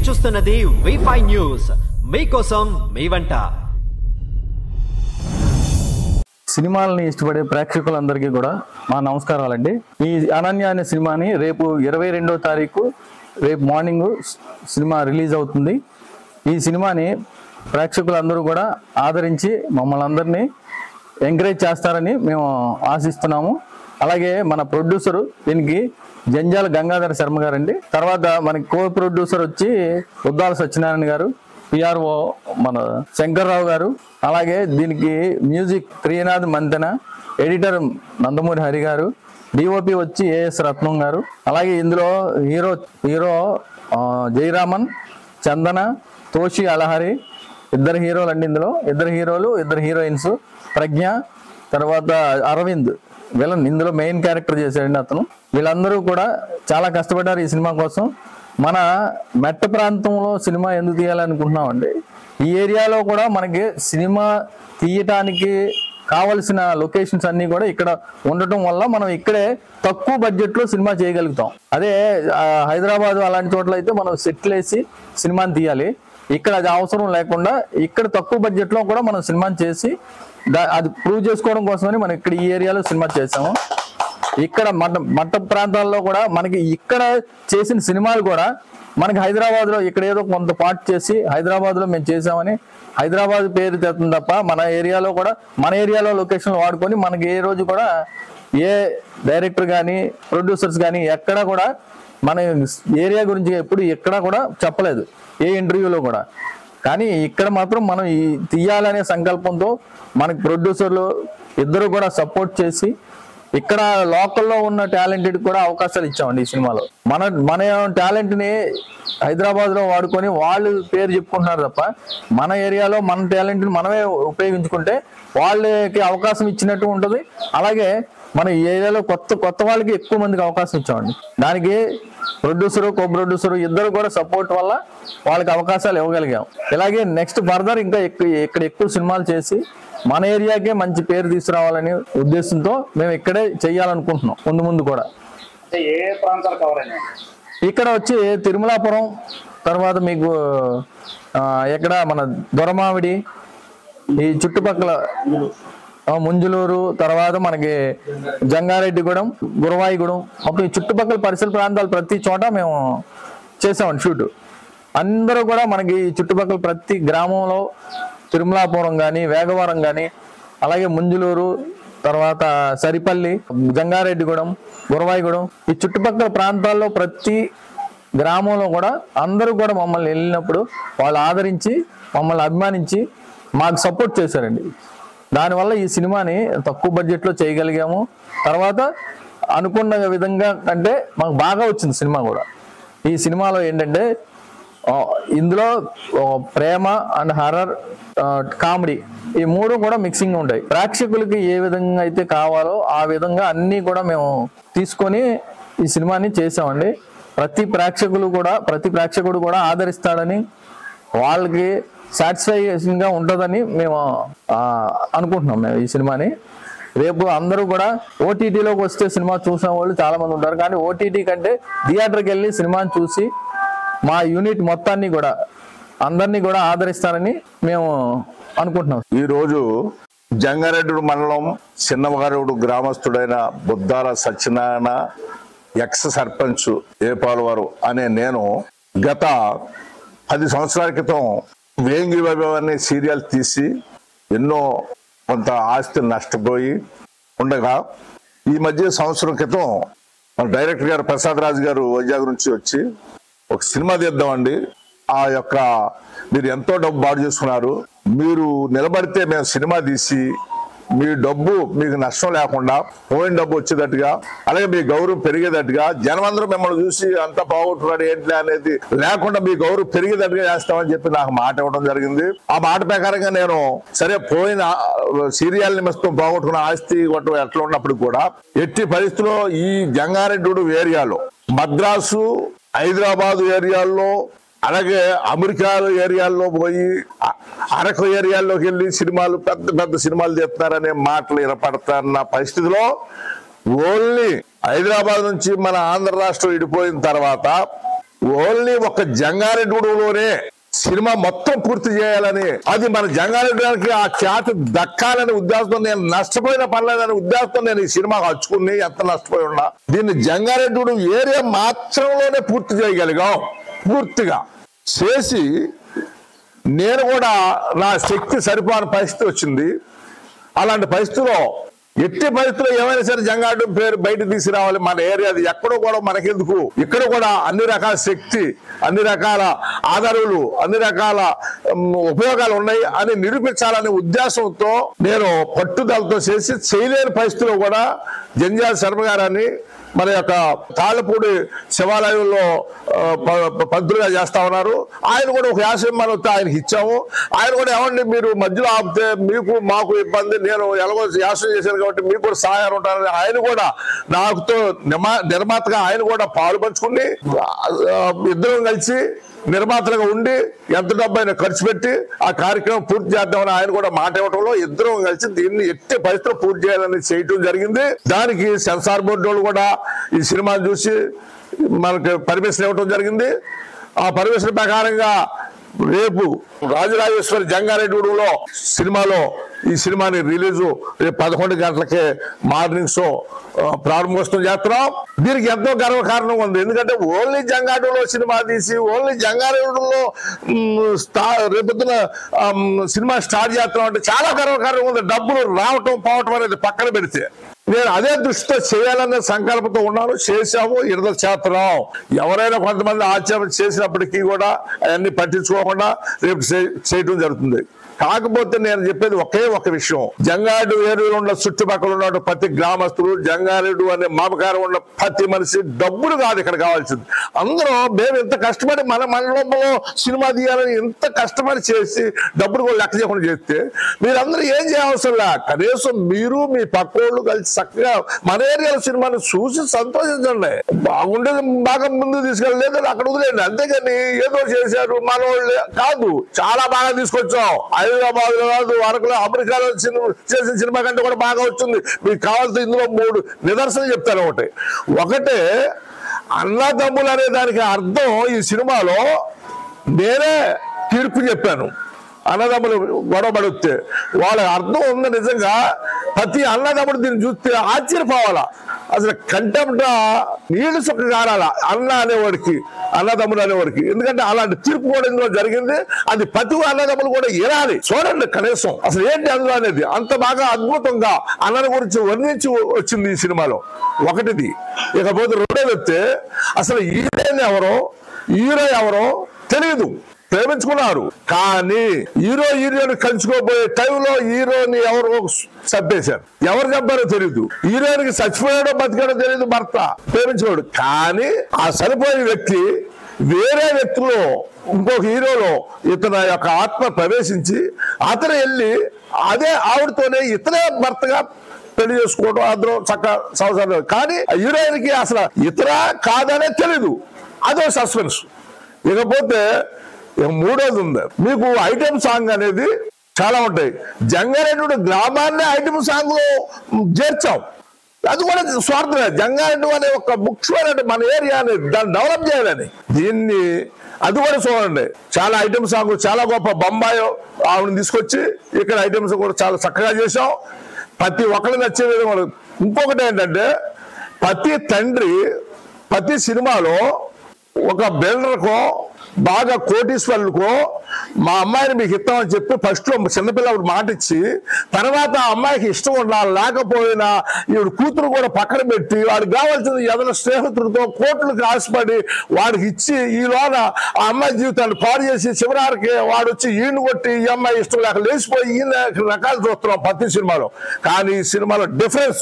చూస్తున్నది wifi news మీకోసం మీ వంట సినిమాలని ఇష్టపడే ప్రేక్షకులందరికీ కూడా మా నమస్కారాలండి ఈ అనన్య అనే సినిమాని రేపు ఇరవై రెండో తారీఖు రేపు మార్నింగ్ సినిమా రిలీజ్ అవుతుంది ఈ సినిమాని ప్రేక్షకులందరూ కూడా ఆదరించి మమ్మల్ని అందరినీ ఎంకరేజ్ చేస్తారని మేము ఆశిస్తున్నాము అలాగే మన ప్రొడ్యూసర్ దీనికి జంజాల గంగాధర శర్మ గారండి తర్వాత మన కో ప్రొడ్యూసర్ వచ్చి ఉద్దాల సత్యనారాయణ గారు పిఆర్ఓ మన శంకర్రావు గారు అలాగే దీనికి మ్యూజిక్ త్రీనాథ్ మంతెన ఎడిటర్ నందమూరి హరి గారు డిఓపి వచ్చి ఏఎస్ రత్నం గారు అలాగే ఇందులో హీరో హీరో ఆ, జయరామన్ చందన తోషి అలహరి ఇద్దరు హీరోలు అండి ఇందులో ఇద్దరు హీరోలు ఇద్దరు హీరోయిన్స్ ప్రజ్ఞ తర్వాత అరవింద్ విలన్ ఇందులో మెయిన్ క్యారెక్టర్ చేశాడండి అతను వీళ్ళందరూ కూడా చాలా కష్టపడ్డారు ఈ సినిమా కోసం మన మెట్ట ప్రాంతంలో సినిమా ఎందుకు తీయాలనుకుంటున్నామండి ఈ ఏరియాలో కూడా మనకి సినిమా తీయటానికి కావలసిన లొకేషన్స్ అన్ని కూడా ఇక్కడ ఉండటం వల్ల మనం ఇక్కడే తక్కువ బడ్జెట్ లో సినిమా చేయగలుగుతాం అదే ఆ, హైదరాబాద్ అలాంటి చోట్ల అయితే మనం సెటిల్ వేసి సినిమాని తీయాలి ఇక్కడ అది అవసరం లేకుండా ఇక్కడ తక్కువ బడ్జెట్ లో కూడా మనం సినిమాని చేసి దా- అది ప్రూవ్ చేసుకోవడం కోసమని మనం ఇక్కడ ఈ ఏరియాలో సినిమా చేసాము ఇక్కడ మట్ట మట్ట ప్రాంతాల్లో కూడా మనకి ఇక్కడ చేసిన సినిమాలు కూడా మనకి హైదరాబాద్ లో ఇక్కడ ఏదో కొంత పార్ట్ చేసి హైదరాబాద్ లో మేము చేసామని హైదరాబాద్ పేరు తెస్తుంది తప్ప మన ఏరియాలో కూడా మన ఏరియాలో లొకేషన్ వాడుకొని మనకి ఏ రోజు కూడా ఏ డైరెక్టర్ కానీ ప్రొడ్యూసర్స్ కానీ ఎక్కడ కూడా మన ఏరియా గురించి ఎప్పుడు ఎక్కడా కూడా చెప్పలేదు ఏ ఇంటర్వ్యూలో కూడా కానీ ఇక్కడ మాత్రం మనం ఈ తీయాలనే సంకల్పంతో మనకి ప్రొడ్యూసర్లు ఇద్దరు కూడా సపోర్ట్ చేసి ఇక్కడ లోకల్లో ఉన్న టాలెంటెడ్ కూడా అవకాశాలు ఇచ్చామండి ఈ సినిమాలో మన మన టాలెంట్ ని హైదరాబాద్ లో వాడుకొని వాళ్ళు పేరు చెప్పుకుంటున్నారు తప్ప మన ఏరియాలో మన టాలెంట్ ని మనమే ఉపయోగించుకుంటే వాళ్ళకి అవకాశం ఇచ్చినట్టు ఉంటది అలాగే మన ఈ ఏరియాలో కొత్త కొత్త వాళ్ళకి ఎక్కువ మందికి అవకాశం ఇచ్చామండి దానికి ప్రొడ్యూసర్ కో ప్రొడ్యూసర్ ఇద్దరు కూడా సపోర్ట్ వల్ల వాళ్ళకి అవకాశాలు ఇవ్వగలిగాం ఇలాగే నెక్స్ట్ ఫర్దర్ ఇంకా ఎక్కువ ఇక్కడ ఎక్కువ సినిమాలు చేసి మన ఏరియాకే మంచి పేరు తీసుకురావాలనే ఉద్దేశంతో మేము ఇక్కడే చెయ్యాలనుకుంటున్నాం ముందు ముందు కూడా అంటే ఏ ఏ ప్రాంతాలు కవర్ అయినాయి ఇక్కడ వచ్చి తిరుమలాపురం తర్వాత మీకు ఆ, ఎక్కడ మన దొరమావిడి ఈ చుట్టుపక్కల ఆ, ముంజులూరు తర్వాత మనకి జంగారెడ్డిగూడెం గురవాయిగూడెం మొత్తం ఈ చుట్టుపక్కల పరిసర ప్రాంతాలు ప్రతి చోట మేము చేసామండి షూట్ అందరూ కూడా మనకి ఈ చుట్టుపక్కల ప్రతి గ్రామంలో తిరుమలాపురం కానీ వేగవరం కానీ అలాగే ముంజులూరు తర్వాత సరిపల్లి జంగారెడ్డిగూడెం గురవాయిగూడెం ఈ చుట్టుపక్కల ప్రాంతాల్లో ప్రతి గ్రామంలో కూడా అందరూ కూడా మమ్మల్ని వెళ్ళినప్పుడు వాళ్ళు ఆదరించి మమ్మల్ని అభిమానించి మాకు సపోర్ట్ చేశారండి దానివల్ల ఈ సినిమాని తక్కువ బడ్జెట్లో చేయగలిగాము తర్వాత అనుకున్న విధంగా కంటే మాకు బాగా వచ్చింది సినిమా కూడా ఈ సినిమాలో ఏంటంటే ఆ, ఇందులో ఆ, ప్రేమ అండ్ హర్రర్ కామెడీ ఈ మూడు కూడా మిక్సింగ్ ఉంటాయి ప్రేక్షకులకి ఏ విధంగా అయితే కావాలో ఆ విధంగా అన్నీ కూడా మేము తీసుకొని ఈ సినిమాని చేసామండి ప్రతి ప్రేక్షకులు కూడా ప్రతి ప్రేక్షకుడు కూడా ఆదరిస్తాడని వాళ్ళకి సాటిస్ఫైషన్ గా ఉంటుందని మేము ఆ, అనుకుంటున్నాం మేము ఈ సినిమాని రేపు అందరూ కూడా ఓటీటీలోకి వస్తే సినిమా చూసిన వాళ్ళు చాలా మంది ఉంటారు కానీ ఓటీటీ కంటే థియేటర్కి వెళ్ళి సినిమాని చూసి మా యూనిట్ మొత్తాన్ని కూడా అందరినీ కూడా ఆదరిస్తారని మేము అనుకుంటున్నాం ఈ రోజు జంగారెడ్డి మండలం చిన్నగారెడ్డి గ్రామస్తుడైన బుద్దాల సత్యనారాయణ ఎక్స్ సర్పంచ్ ఏపాలవారు అనే నేను గత పది సంవత్సరాల క్రితం వేంగి వైభవ్ అనే సీరియల్ తీసి ఎన్నో కొంత ఆస్తి నష్టపోయి ఉండగా ఈ మధ్య సంవత్సరం క్రితం మన డైరెక్టర్ గారు ప్రసాద్ రాజు గారు వైజాగ్ నుంచి వచ్చి ఒక సినిమా తీద్దామండి ఆ యొక్క మీరు ఎంతో డబ్బు బాడు చేసుకున్నారు మీరు నిలబడితే మేము సినిమా తీసి మీ డబ్బు మీకు నష్టం లేకుండా పోయిన డబ్బు వచ్చేటట్టుగా అలాగే మీ గౌరవం పెరిగేటట్టుగా జనమందరూ మిమ్మల్ని చూసి అంత బాగుంటున్నాడు ఏంటి అనేది లేకుండా మీ గౌరవం పెరిగేటట్టుగా చేస్తామని చెప్పి నాకు మాట ఇవ్వడం జరిగింది ఆ మాట ప్రకారంగా నేను సరే పోయిన సీరియల్ నిమిత్తం పోగొట్టుకున్న ఆస్తి కొట్టు ఎట్లా ఉన్నప్పుడు కూడా ఎట్టి పరిస్థితుల్లో ఈ జంగారెడ్డి ఏరియాలో మద్రాసు హైదరాబాద్ ఏరియాల్లో అలాగే అమెరికా ఏరియాల్లో పోయి అ- అరకు ఏరియాల్లోకి వెళ్ళి సినిమాలు పెద్ద పెద్ద సినిమాలు తీస్తున్నారనే మాటలు వినపడుతున్న పరిస్థితిలో ఓన్లీ హైదరాబాద్ నుంచి మన ఆంధ్ర రాష్ట్రం విడిపోయిన తర్వాత ఓన్లీ ఒక జంగారెడ్డిలోనే సినిమా మొత్తం పూర్తి చేయాలని అది మన జంగారెడ్డికి ఆ ఖ్యాతి దక్కాలని ఉద్దేశంతో నేను నష్టపోయిన పర్లేదని ఉద్దేశంతో నేను ఈ సినిమా హచ్చుకుని ఎంత నష్టపోయి ఉన్నా దీన్ని జంగారెడ్డి ఏరియా మాత్రంలోనే పూర్తి చేయగలిగాం పూర్తిగా చేసి నేను కూడా నా శక్తి సరిపోని పరిస్థితి వచ్చింది అలాంటి పరిస్థితిలో ఎట్టి పరిస్థితుల్లో ఏమైనా సరే జంగాడు పేరు బయట తీసుకురావాలి మన ఏరియాది ఎక్కడో కూడా మనకెందుకు ఇక్కడ కూడా అన్ని రకాల శక్తి అన్ని రకాల ఆధారాలు అన్ని రకాల ఉమ్, ఉపయోగాలు ఉన్నాయి అని నిరూపించాలనే ఉద్దేశంతో నేను పట్టుదలతో చేసి చేయలేని పరిస్థితిలో కూడా జంజాల శర్మ గారని మన యొక్క తాళ్ళపూడి శివాలయంలో ఆ, ప- ప- పంతులుగా చేస్తా ఉన్నారు ఆయన కూడా ఒక యాభై మనం ఆయనకి ఇచ్చాము ఆయన కూడా ఏమండి మీరు మధ్యలో ఆపితే మీకు మాకు ఇబ్బంది నేను ఎలాగో యాసం చేశాను కాబట్టి మీకు కూడా సహాయం ఉంటారని ఆయన కూడా నాకుతో నిర్మా- నిర్మాతగా ఆయన కూడా పాలు పంచుకుని ఆ, ఇద్దరం కలిసి నిర్మాతలుగా ఉండి ఎంత డబ్బు అయినా ఖర్చు పెట్టి ఆ కార్యక్రమం పూర్తి చేద్దామని ఆయన కూడా మాట ఇవ్వడంలో ఇద్దరం కలిసి దీన్ని ఎట్టి పరిస్థితుల్లో పూర్తి చేయాలని చేయటం జరిగింది దానికి సెన్సార్ బోర్డు వాళ్ళు కూడా ఈ సినిమాను చూసి మనకి పర్మిషన్ ఇవ్వటం జరిగింది ఆ పర్మిషన్ ప్రకారంగా రేపు రాజరాజేశ్వరి జంగారెడ్డిలో సినిమాలో ఈ సినిమాని రిలీజ్ రేపు పదకొండు గంటలకే మార్నింగ్ షో ఆ, ప్రారంభోత్సవం చేస్తున్నాం దీనికి ఎంతో గర్వ కారణం ఉంది ఎందుకంటే ఓన్లీ జంగారెడ్డిలో సినిమా తీసి ఓన్లీ జంగారెడ్డిలో రేపొద్దున ఆమ్, సినిమా స్టార్ట్ చేస్తున్నాం అంటే చాలా గర్వ కారణం ఉంది డబ్బులు రావటం పోవటం అనేది పక్కన పెడితే నేను అదే దృష్టితో చేయాలనే సంకల్పంతో ఉన్నాను చేశాము ఇరద చేస్తున్నాం ఎవరైనా కొంతమంది ఆచరణ చేసినప్పటికీ కూడా అవన్నీ పట్టించుకోకుండా రేపు చే- చేయటం జరుగుతుంది కాకపోతే నేను చెప్పేది ఒకే ఒక విషయం జంగారెడ్డి ఏరియాలో ఉన్న చుట్టుపక్కల ఉన్న ప్రతి గ్రామస్తులు జంగారెడ్డి అనే మమకారం ఉన్న ప్రతి మనిషి డబ్బులు కాదు ఇక్కడ కావాల్సింది అందరూ మేము ఇంత కష్టపడి మన మండలంలో సినిమా తీయాలని ఇంత కష్టపడి చేసి డబ్బులు కూడా లెక్క చేయకుండా చేస్తే మీరందరూ ఏం చేయవసరం లే కనీసం మీరు మీ పక్కోళ్ళు కలిసి చక్కగా మన ఏరియాలో సినిమాని చూసి సంతోషించండి బాగుండేది బాగా ముందు తీసుకెళ్ళలేదు అక్కడ వదిలేండి అంతేగాని ఏదో చేశారు మన వాళ్ళే కాదు చాలా బాగా తీసుకొచ్చాం హైదరాబాద్ లో కాదు అరకులో అమెరికాలో సినిమా చేసిన సినిమా కంటే కూడా బాగా వచ్చింది మీకు కావాల్సిన ఇందులో మూడు నిదర్శనం చెప్తాను ఒకటి ఒకటే అన్నదమ్ములు అనే దానికి అర్థం ఈ సినిమాలో నేనే తీర్పు చెప్పాను అన్నదమ్ములు గొడవ పడితే వాళ్ళ అర్థం ఉంది నిజంగా ప్రతి అన్నదమ్ముడు దీన్ని చూస్తే ఆశ్చర్యపోవాలా అసలు కంటెంప్ట నీళ్లు సుఖ కారాల అన్న అనేవాడికి అన్నదమ్ములు అనేవాడికి ఎందుకంటే అలాంటి తీర్పు కూడా ఇందులో జరిగింది అది ప్రతి అన్నదమ్ములు కూడా వినాలి చూడండి కనీసం అసలు ఏంటి అందులో అనేది అంత బాగా అద్భుతంగా అన్నల గురించి వర్ణించి వచ్చింది ఈ సినిమాలో ఒకటిది ఇకపోతే రెండోది వస్తే అసలు హీరోయిన్ ఎవరో హీరో ఎవరో తెలియదు ప్రేమించుకున్నారు కానీ హీరో హీరోని కలుసుకోబోయే టైంలో హీరోని ఎవరు చంపేశారు ఎవరు చంపారో తెలియదు హీరోయిన్కి చచ్చిపోయాడో బతికాడో తెలియదు భర్త ప్రేమించుకోడు కానీ ఆ చనిపోయిన వ్యక్తి వేరే వ్యక్తిలో ఇంకొక హీరోలో ఇతని యొక్క ఆత్మ ప్రవేశించి అతను వెళ్ళి అదే ఆవిడతోనే ఇతనే భర్తగా పెళ్లి చేసుకోవడం అందరూ చక్క సంవత్సరాలు కానీ హీరోయిన్ కి అసలు ఇతర కాదనే తెలీదు అదో సస్పెన్స్ ఇకపోతే ఇక మూడోది ఉంది మీకు ఐటెం సాంగ్ అనేది చాలా ఉంటాయి జంగారెడ్డి గ్రామాన్ని ఐటెం సాంగ్ లో చేర్చాం అది కూడా స్వార్థమే జంగారెడ్డి అనే ఒక ముఖ్యమైన మన ఏరియాని దాన్ని డెవలప్ చేయాలని దీన్ని అది కూడా చూడండి చాలా ఐటమ్ సాంగ్ చాలా గొప్ప బొంబాయి ఆవిడని తీసుకొచ్చి ఇక్కడ ఐటమ్స్ కూడా చాలా చక్కగా చేసాం ప్రతి ఒక్కరికి నచ్చే విధంగా ఉంది. ఇంకొకటి ఏంటంటే ప్రతి తండ్రి ప్రతి సినిమాలో ఒక బిల్డర్కో బాగా కోటీశ్వరులకో మా అమ్మాయిని మీకు ఇస్తామని చెప్పి ఫస్ట్ లో చిన్నపిల్లడు మాట ఇచ్చి తర్వాత ఆ అమ్మాయికి ఇష్టం ఉండాలి లేకపోయినా ఈవిడ కూతురు కూడా పక్కన పెట్టి వాడికి కావాల్సిన ఏదైనా స్నేహితుడితో కోట్లకు ఆశపడి వాడికి ఇచ్చి ఈ లోన ఆ అమ్మాయి జీవితాన్ని పాడు చేసి చివరికి వాడు వచ్చి ఈయన కొట్టి ఈ అమ్మాయి ఇష్టం లేక లేచిపోయి ఈయన రకాలు చూస్తున్నాం ప్రతి సినిమాలో కానీ ఈ సినిమాలో డిఫరెన్స్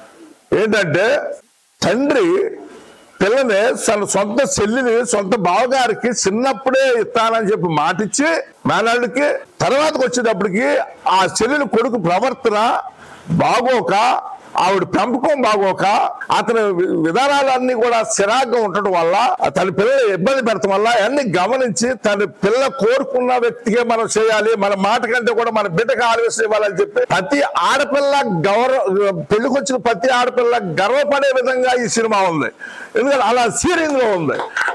ఏంటంటే తండ్రి పిల్లని తన సొంత చెల్లిని సొంత బావగారికి చిన్నప్పుడే ఇస్తానని చెప్పి మాటిచ్చి మేనల్డికి తర్వాతకి వచ్చేటప్పటికి ఆ చెల్లెలి కొడుకు ప్రవర్తన బాగోక ఆవిడ పెంపకం బాగోక అతని వి- విధానాలన్నీ కూడా చిరాగ్గా ఉండటం వల్ల తన పిల్లలు ఇబ్బంది పెడతాం వల్ల అన్ని గమనించి తన పిల్ల కోరుకున్న వ్యక్తికే మనం చేయాలి మన మాట కంటే కూడా మన బిడ్డకు ఆలోచన ఇవ్వాలని చెప్పి ప్రతి ఆడపిల్ల గౌరవ పెళ్లికొచ్చిన ప్రతి ఆడపిల్ల గర్వపడే విధంగా ఈ సినిమా ఉంది ఎందుకంటే అలా సీరియస్ లో ఉంది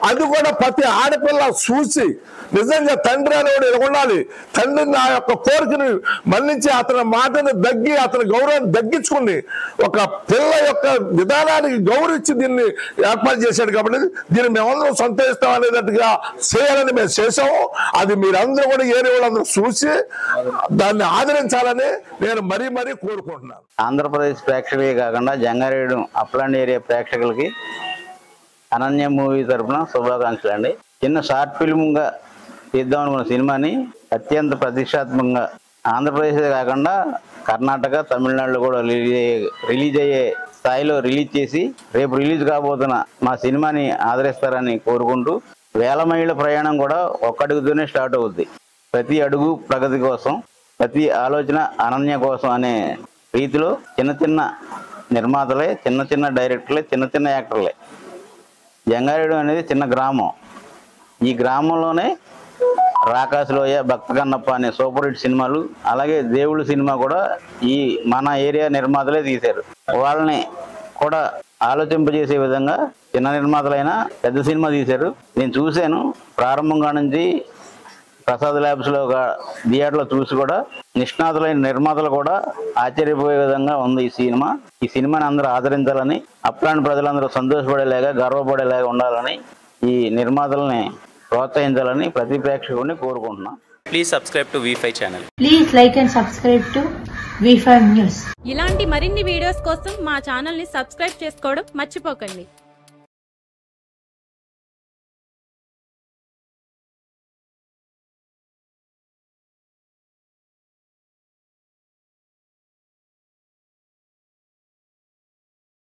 అది కూడా ప్రతి ఆడపిల్ల చూసి నిజంగా తండ్రి అనేవాడు ఇలా ఉండాలి తండ్రి నా యొక్క కోరికని మన్నించి అతని మాటని దగ్గి అతని గౌరవాన్ని దగ్గించుకుని ఒక పిల్ల యొక్క విధానానికి గౌరవించి దీన్ని ఏర్పాటు చేశాడు కాబట్టి దీన్ని మేమందరం సంతోషిస్తాం అనేటట్టుగా చేయాలని మేము చేసాము అది మీరందరూ కూడా ఏరియా వాళ్ళందరూ చూసి దాన్ని ఆదరించాలని నేను మరీ మరీ కోరుకుంటున్నాను ఆంధ్రప్రదేశ్ ప్రేక్షకులే కాకుండా జంగారేడు అప్లాండ్ ఏరియా ప్రేక్షకులకి అనన్య మూవీ తరపున శుభాకాంక్షలు అండి చిన్న షార్ట్ ఫిల్మ్గా తీద్దాం అనుకున్న సినిమాని అత్యంత ప్రతిష్టాత్మకంగా ఆంధ్రప్రదేశ్ కాకుండా కర్ణాటక తమిళనాడులో కూడా రిలీజ్ అయ్యే రిలీజ్ అయ్యే స్థాయిలో రిలీజ్ చేసి రేపు రిలీజ్ కాబోతున్న మా సినిమాని ఆదరిస్తారని కోరుకుంటూ వేల మైళ్ళ ప్రయాణం కూడా ఒక్కడుగుతూనే స్టార్ట్ అవుద్ది ప్రతి అడుగు ప్రగతి కోసం ప్రతి ఆలోచన అనన్య కోసం అనే రీతిలో చిన్న చిన్న నిర్మాతలే చిన్న చిన్న డైరెక్టర్లే చిన్న చిన్న యాక్టర్లే జంగారెడ్డి అనేది చిన్న గ్రామం ఈ గ్రామంలోనే రాకాసులోయ భక్త కన్నప్ప అనే సూపర్ హిట్ సినిమాలు అలాగే దేవుడు సినిమా కూడా ఈ మన ఏరియా నిర్మాతలే తీశారు వాళ్ళని కూడా ఆలోచింపజేసే విధంగా చిన్న నిర్మాతలైనా పెద్ద సినిమా తీశారు నేను చూశాను ప్రారంభంగా నుంచి ప్రసాద్ ల్యాబ్స్ లో థియేటర్లో చూసి కూడా నిష్ణాతులైన నిర్మాతలు కూడా ఆశ్చర్యపోయే విధంగా ఉంది ఈ సినిమా ఈ సినిమాని అందరూ ఆదరించాలని అప్లాంటి ప్రజలందరూ సంతోషపడేలాగా గర్వపడేలాగా ఉండాలని ఈ నిర్మాతల్ని ప్రోత్సహించాలని ప్రతి ప్రేక్షకుడిని కోరుకుంటున్నాను Please subscribe to V5 channel. Please like and subscribe to V5 News. ఇలాంటి మరిన్ని వీడియోస్ కోసం మా ఛానల్ ని సబ్స్క్రైబ్ చేసుకోవడం మర్చిపోకండి